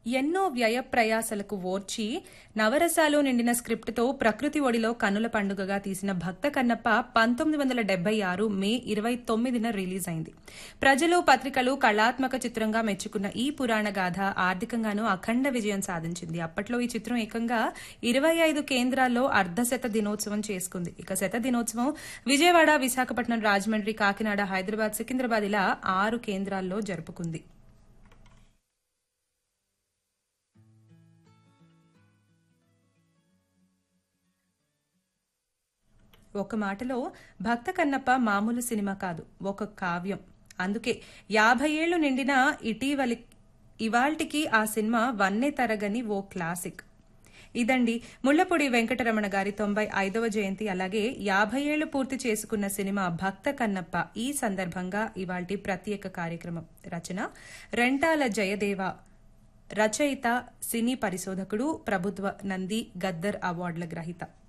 ఎన్నో వ్యయ ప్రయాసలకు ఓర్చి నవరసాలు నిండిన స్క్రిప్ట్తో ప్రకృతి ఒడిలో కన్నుల పండుగగా తీసిన భక్త కన్నప్ప పంతొమ్మిది వందల డెబ్బై ఆరు మే ఇరవై తొమ్మిదిన రిలీజ్ అయింది ప్రజలు పత్రికలు కళాత్మక చిత్రంగా మెచ్చుకున్న ఈ పురాణ గాథ ఆర్థికంగానూ అఖండ విజయం సాధించింది అప్పట్లో ఈ చిత్రం ఏకంగా ఇరవై ఐదు కేంద్రాల్లో అర్ధశత దినోత్సవం చేసుకుంది ఇక శత దినోత్సవం విజయవాడ విశాఖపట్నం రాజమండ్రి కాకినాడ హైదరాబాద్ సికింద్రాబాద్ ఇలా ఆరు కేంద్రాల్లో జరుపుకుంది ఒక మాటలో భక్త కన్నప్ప మామూలు సినిమా కాదు ఒక కావ్యం అందుకే యాభై ఏళ్లు నిండిన ఇటీవలి ఇవాల్టికి ఆ సినిమా వన్నే తరగని ఓ క్లాసిక్ ఇదండి ముళ్లపూడి వెంకటరమణ గారి తొంభై ఐదవ జయంతి అలాగే యాభై ఏళ్లు పూర్తి చేసుకున్న సినిమా భక్త కన్నప్ప ఈ సందర్భంగా ఇవాల్టి ప్రత్యేక కార్యక్రమం రచన రెంటాల జయదేవ రచయిత సినీ పరిశోధకుడు ప్రభుత్వ నంది గద్దర్ అవార్డుల గ్రహీత